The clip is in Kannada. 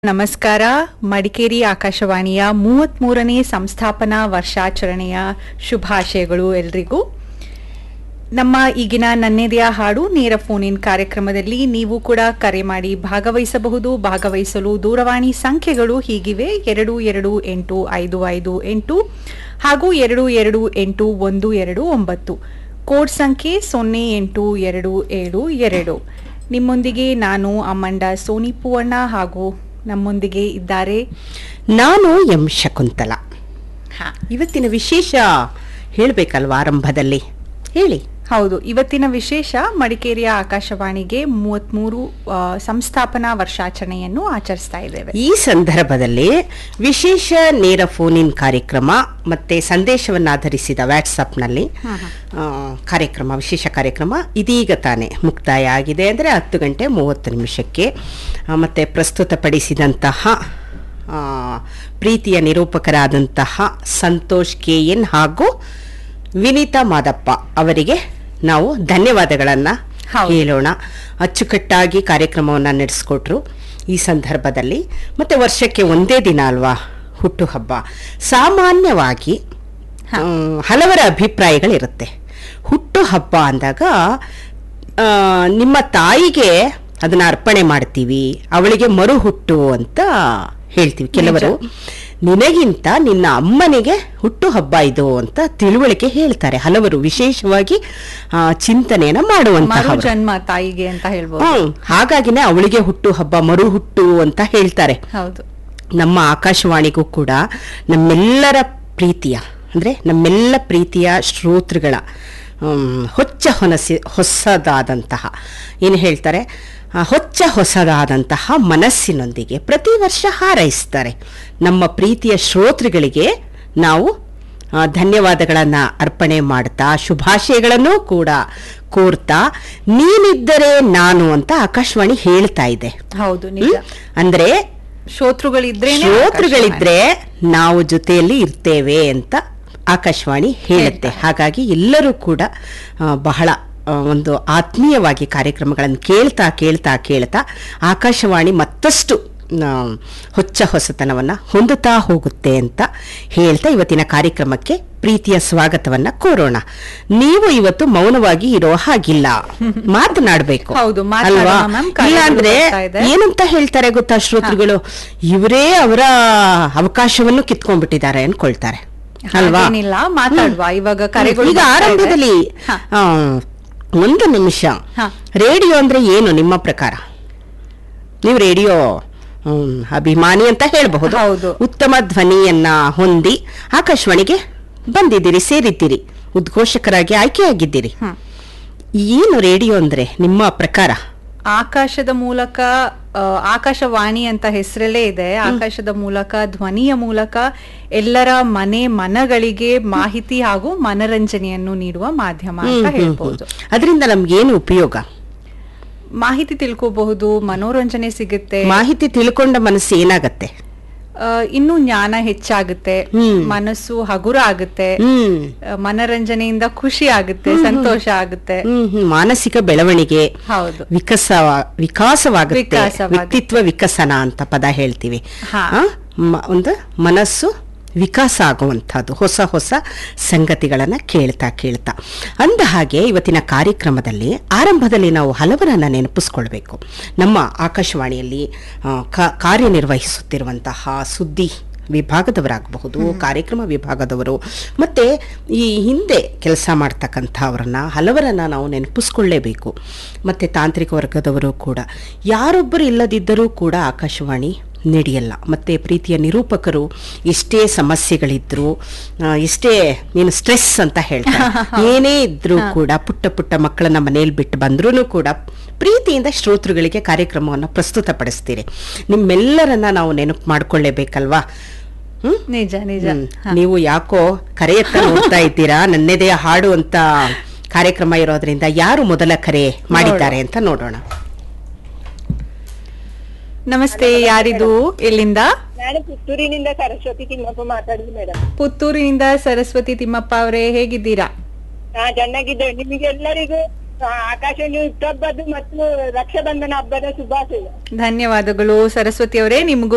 ನಮಸ್ಕಾರ ಮಡಿಕೇರಿ ಆಕಾಶವಾಣಿಯ ಮೂವತ್ಮೂರನೇ ಸಂಸ್ಥಾಪನಾ ವರ್ಷಾಚರಣೆಯ ಶುಭಾಶಯಗಳು ಎಲ್ರಿಗೂ ನಮ್ಮ ಈಗಿನ ನನ್ನೆದೆಯ ಹಾಡು ನೇರ ಫೋನ್ ಇನ್ ಕಾರ್ಯಕ್ರಮದಲ್ಲಿ ನೀವು ಕೂಡ ಕರೆ ಮಾಡಿ ಭಾಗವಹಿಸಬಹುದು ಭಾಗವಹಿಸಲು ದೂರವಾಣಿ ಸಂಖ್ಯೆಗಳು ಹೀಗಿವೆ ಎರಡು ಎರಡು ಎಂಟು ಐದು ಐದು ಎಂಟು ಹಾಗೂ ಎರಡು ಎರಡು ಎಂಟು ಒಂದು ಎರಡು ಒಂಬತ್ತು ಕೋಡ್ ಸಂಖ್ಯೆ ಸೊನ್ನೆ ಎಂಟು ಎರಡು ಏಳು ಎರಡು ನಿಮ್ಮೊಂದಿಗೆ ನಾನು ಅಮ್ಮಂಡ ಸೋನಿ ಪೂವಣ್ಣ ಹಾಗೂ ನಮ್ಮೊಂದಿಗೆ ಇದ್ದಾರೆ ನಾನು ಎಂ ಶಕುಂತಲ ಇವತ್ತಿನ ವಿಶೇಷ ಹೇಳಬೇಕಲ್ವಾ ಆರಂಭದಲ್ಲಿ ಹೇಳಿ ಹೌದು ಇವತ್ತಿನ ವಿಶೇಷ ಮಡಿಕೇರಿಯ ಆಕಾಶವಾಣಿಗೆ ಮೂವತ್ಮೂರು ಆ, ಸಂಸ್ಥಾಪನಾ ವರ್ಷಾಚರಣೆಯನ್ನು ಆಚರಿಸ್ತಾ ಇದ್ದೇವೆ ಈ ಸಂದರ್ಭದಲ್ಲಿ ವಿಶೇಷ ನೇರ ಫೋನ್ ಇನ್ ಕಾರ್ಯಕ್ರಮ ಮತ್ತೆ ಸಂದೇಶವನ್ನಾಧರಿಸಿದ ವಾಟ್ಸಪ್ನಲ್ಲಿ ಆ, ಕಾರ್ಯಕ್ರಮ ವಿಶೇಷ ಕಾರ್ಯಕ್ರಮ ಇದೀಗ ತಾನೇ ಮುಕ್ತಾಯ ಆಗಿದೆ ಅಂದರೆ ಹತ್ತು ಗಂಟೆ ಮೂವತ್ತು ನಿಮಿಷಕ್ಕೆ ಆ, ಮತ್ತೆ ಪ್ರಸ್ತುತಪಡಿಸಿದಂತಹ ಆ, ಪ್ರೀತಿಯ ನಿರೂಪಕರಾದಂತಹ ಸಂತೋಷ್ ಕೆ ಎನ್ ಹಾಗೂ ವಿನೀತಾ ಮಾದಪ್ಪ ಅವರಿಗೆ ನಾವು ಧನ್ಯವಾದಗಳನ್ನು ಹೌದು. ಹೇಳೋಣ ಅಚ್ಚುಕಟ್ಟಾಗಿ ಕಾರ್ಯಕ್ರಮವನ್ನು ನಡೆಸ್ಕೊಟ್ರು ಈ ಸಂದರ್ಭದಲ್ಲಿ ಮತ್ತೆ ವರ್ಷಕ್ಕೆ ಒಂದೇ ದಿನ ಅಲ್ವಾ ಹುಟ್ಟುಹಬ್ಬ ಸಾಮಾನ್ಯವಾಗಿ ಮ್, ಹಲವರ ಅಭಿಪ್ರಾಯಗಳಿರುತ್ತೆ ಹುಟ್ಟುಹಬ್ಬ ಅಂದಾಗ ಆ, ನಿಮ್ಮ ತಾಯಿಗೆ ಅದನ್ನ ಅರ್ಪಣೆ ಮಾಡ್ತೀವಿ ಅವಳಿಗೆ ಮರು ಹುಟ್ಟು ಅಂತ ಹೇಳ್ತೀವಿ ಕೆಲವರು ನಿನಗಿಂತ ನಿನ್ನ ಅಮ್ಮನಿಗೆ ಹುಟ್ಟು ಹಬ್ಬ ಇದು ಅಂತ ತಿಳುವಳಿಕೆ ಹೇಳ್ತಾರೆ ಹಲವರು ವಿಶೇಷವಾಗಿ ಆ, ಚಿಂತನೆಯನ್ನ ಮರು ಮಾಡುವಂತಹ ಜನ್ಮ ತಾಯಿಗೆ ಅಂತ ಹೇಳ್ಬೋದು ಹ್ಮ್ ಹಾಗಾಗಿನೇ ಅವಳಿಗೆ ಹುಟ್ಟು ಹಬ್ಬ ಮರು ಹುಟ್ಟು ಅಂತ ಹೇಳ್ತಾರೆ ಹೌದು ನಮ್ಮ ಆಕಾಶವಾಣಿಗೂ ಕೂಡ ನಮ್ಮೆಲ್ಲರ ಪ್ರೀತಿಯ ಅಂದರೆ ನಮ್ಮೆಲ್ಲ ಪ್ರೀತಿಯ ಶ್ರೋತೃಗಳ ಹ್ಮ್, ಹೊಚ್ಚ ಹೊನಸಿ ಹೊಸದಾದಂತಹ ಏನು ಹೇಳ್ತಾರೆ ಆ, ಹೊಚ್ಚ ಹೊಸದಾದಂತಹ ಮನಸ್ಸಿನೊಂದಿಗೆ ಪ್ರತಿ ವರ್ಷ ಹಾರೈಸ್ತಾರೆ ನಮ್ಮ ಪ್ರೀತಿಯ ಶ್ರೋತೃಗಳಿಗೆ ನಾವು ಆ, ಧನ್ಯವಾದಗಳನ್ನ ಅರ್ಪಣೆ ಮಾಡ್ತಾ ಶುಭಾಶಯಗಳನ್ನು ಕೂಡ ಕೋರ್ತಾ ನೀನಿದ್ದರೆ ನಾನು ಅಂತ ಆಕಾಶವಾಣಿ ಹೇಳ್ತಾ ಇದೆ ಹೌದು ನಿಜ ಹ್ಮ್? ಅಂದ್ರೆ ಶ್ರೋತೃಗಳಿದ್ರೆ ಶ್ರೋತೃಗಳಿದ್ರೆ ನಾವು ಜೊತೆಯಲ್ಲಿ ಇರ್ತೇವೆ ಅಂತ ಆಕಾಶವಾಣಿ ಹೇಳುತ್ತೆ ಹಾಗಾಗಿ ಎಲ್ಲರೂ ಕೂಡ ಆ, ಬಹಳ ಆ, ಒಂದು ಆತ್ಮೀಯವಾಗಿ ಕಾರ್ಯಕ್ರಮಗಳನ್ನು ಕೇಳ್ತಾ ಕೇಳ್ತಾ ಕೇಳ್ತಾ ಆಕಾಶವಾಣಿ ಮತ್ತಷ್ಟು ಆ, ಹೊಚ್ಚ ಹೊಸತನವನ್ನ ಹೊಂದುತ್ತಾ ಹೋಗುತ್ತೆ ಅಂತ ಹೇಳ್ತಾ ಇವತ್ತಿನ ಕಾರ್ಯಕ್ರಮಕ್ಕೆ ಪ್ರೀತಿಯ ಸ್ವಾಗತವನ್ನ ಕೋರೋಣ ನೀವು ಇವತ್ತು ಮೌನವಾಗಿ ಇರೋ ಹಾಗಿಲ್ಲ ಮಾತನಾಡಬೇಕು ಹೌದು, ಮಾತನಾಡೋಣ ಅಲ್ವಾ ma'am. ಕಾರ್ಯಕ್ರಮ ಇಲ್ಲಾಂದ್ರೆ ಬರ್ತಾ ಇದೆ. ಏನಂತ ಹೇಳ್ತಾರೆ ಗೊತ್ತಾ ಶ್ರೋತೃಗಳು ಇವರೇ ಅವರ ಅವಕಾಶವನ್ನು ಕಿತ್ಕೊಂಡ್ಬಿಟ್ಟಿದ್ದಾರೆ ಅನ್ಕೊಳ್ತಾರೆ ಅಲ್ವಾ ಹಾಗೇನಿಲ್ಲ ಮಾತಾಡುವ ಇವಾಗ ಕರೆಗಳು ಈಗ ಬರ್ತಾ ಇದೆ. ಆರಂಭದಲ್ಲಿ ಹಾ. ಆ, ಒಂದು ನಿಮಿಷ ಹಾ. ರೇಡಿಯೋ ಅಂದ್ರೆ ಏನು ನಿಮ್ಮ ಪ್ರಕಾರ ನೀವು ರೇಡಿಯೋ ಹ್ಮ್, ಅಭಿಮಾನಿ ಅಂತ ಹೇಳಬಹುದು ಹೌದು. ಉತ್ತಮ ಧ್ವನಿಯನ್ನ ಹೊಂದಿ ಆಕಾಶವಾಣಿಗೆ ಬಂದಿದ್ದೀರಿ ಸೇರಿದ್ದೀರಿ ಉದ್ಘೋಷಕರಾಗಿ ಆಯ್ಕೆಯಾಗಿದ್ದೀರಿ ಹ್ಮ್. ಏನು ರೇಡಿಯೋ ಅಂದ್ರೆ ನಿಮ್ಮ ಪ್ರಕಾರ ಆಕಾಶದ ಮೂಲಕ ಆ, ಆಕಾಶವಾಣಿ ಅಂತ ಹೆಸರಲ್ಲೇ ಇದೆ ಆಕಾಶದ ಮೂಲಕ ಧ್ವನಿಯ ಮೂಲಕ ಎಲ್ಲರ ಮನೆ ಮನಗಳಿಗೆ ಮಾಹಿತಿ ಹಾಗೂ ಮನರಂಜನೆಯನ್ನು ನೀಡುವ ಮಾಧ್ಯಮ ಅಂತ ಹೇಳ್ಬೋದು ಅದರಿಂದ ನಮ್ಗೇನು ಉಪಯೋಗ ಮಾಹಿತಿ ತಿಳ್ಕೋಬಹುದು ಮನೋರಂಜನೆ ಸಿಗುತ್ತೆ ಮಾಹಿತಿ ತಿಳ್ಕೊಂಡ ಮನಸ್ಸು ಏನಾಗತ್ತೆ ಆ, ಇನ್ನೂ ಜ್ಞಾನ ಹೆಚ್ಚಾಗುತ್ತೆ ಹ್ಮ್. ಮನಸ್ಸು ಹಗುರ ಆಗುತ್ತೆ ಹ್ಮ್ ಆ, ಮನರಂಜನೆಯಿಂದ ಖುಷಿ ಆಗುತ್ತೆ ಸಂತೋಷ ಆಗುತ್ತೆ ಹ್ಮ್ ಹ್ಮ್. ಮಾನಸಿಕ ಬೆಳವಣಿಗೆ ಹೌದು ವಿಕಸ ವಿಕಾಸವಾಗುತ್ತೆ ವಿಕಾಸವಾಗುತ್ತೆ. ವ್ಯಕ್ತಿತ್ವ ವಿಕಸನ ಅಂತ ಪದ ಹೇಳ್ತೀವಿ ಹಾ. ಆ? ಮ- ಒಂದು ಮನಸ್ಸು ವಿಕಾಸ ಆಗುವಂಥದ್ದು ಹೊಸ ಹೊಸ ಸಂಗತಿಗಳನ್ನ ಕೇಳ್ತಾ ಕೇಳ್ತಾ ಅಂದ ಹಾಗೆ ಇವತ್ತಿನ ಕಾರ್ಯಕ್ರಮದಲ್ಲಿ ಆರಂಭದಲ್ಲಿ ನಾವು ಹಲವರನ್ನ ನೆನಪಿಸ್ಕೊಳ್ಬೇಕು ನಮ್ಮ ಆಕಾಶವಾಣಿಯಲ್ಲಿ ಆ, ಕ- ಕಾರ್ಯನಿರ್ವಹಿಸುತ್ತಿರುವಂತಹ ಸುದ್ದಿ ವಿಭಾಗದವರಾಗಬಹುದು ಕಾರ್ಯಕ್ರಮ ವಿಭಾಗದವರು ಮತ್ತೆ ಈ ಹಿಂದೆ ಕೆಲಸ ಮಾಡ್ತಕ್ಕಂಥವ್ರನ್ನ ಹಲವರನ್ನ ನಾವು ನೆನಪಿಸ್ಕೊಳ್ಳೇಬೇಕು ಮತ್ತೆ ತಾಂತ್ರಿಕ ವರ್ಗದವರು ಕೂಡ ಯಾರೊಬ್ಬರು ಇಲ್ಲದಿದ್ದರೂ ಕೂಡ ಆಕಾಶವಾಣಿ ನಡೆಯಲ್ಲ ಮತ್ತೆ ಪ್ರೀತಿಯ ನಿರೂಪಕರು ಎಷ್ಟೇ ಸಮಸ್ಯೆಗಳಿದ್ರು ಆ, ಎಷ್ಟೇ ನೀನು ಸ್ಟ್ರೆಸ್ ಅಂತ ಹೇಳ್ತಾರೆ ಏನೇ ಇದ್ರೂ ಕೂಡ ಪುಟ್ಟ ಪುಟ್ಟ ಮಕ್ಕಳನ್ನ ಮನೇಲಿ ಬಿಟ್ಟು ಬಂದ್ರೂ ಕೂಡ ಪ್ರೀತಿಯಿಂದ ಶ್ರೋತೃಗಳಿಗೆ ಕಾರ್ಯಕ್ರಮವನ್ನು ಪ್ರಸ್ತುತಪಡಿಸ್ತೀರಿ ನಿಮ್ಮೆಲ್ಲರನ್ನ ನಾವು ನೆನಪು ಮಾಡ್ಕೊಳ್ಳೇಬೇಕಲ್ವಾ ಹ್ಮ್ ನಿಜ ನಿಜ ಹ್ಮ್. ಹ. ನೀವು ಯಾಕೋ ಕರೆಯತ್ತ ನೋಡ್ತಾ ಇದ್ದೀರಾ ನನ್ನೆದೆ ಹಾಡು ಅಂತ ಕಾರ್ಯಕ್ರಮ ಇರೋದ್ರಿಂದ ಯಾರು ಮೊದಲ ಕರೆ ಮಾಡಿದ್ದಾರೆ ಅಂತ ನೋಡೋಣ ನಮಸ್ತೆ ಯಾರಿದು ಎಲ್ಲಿಂದ ನಾನು ಪುತ್ತೂರಿನಿಂದ ಸರಸ್ವತಿ ತಿಮ್ಮಪ್ಪ ಮಾತಾಡುದು ಮೇಡಮ್ ಪುತ್ತೂರಿನಿಂದ ಸರಸ್ವತಿ ತಿಮ್ಮಪ್ಪ ಅವರೇ ಹೇಗಿದ್ದೀರಾ ಹಾ ಚೆನ್ನಾಗಿದ್ದೇವೆ ನಿಮಗೆಲ್ಲರಿಗೂ ಆ, ಆಕಾಶವಾಣಿ ಹುಟ್ಟುಹಬ್ಬದ್ದು ಮತ್ತು ರಕ್ಷಾಬಂಧನ ಹಬ್ಬದ ಶುಭಾಶಯ ಧನ್ಯವಾದಗಳು ಸರಸ್ವತಿ ಅವರೇ ನಿಮಗೂ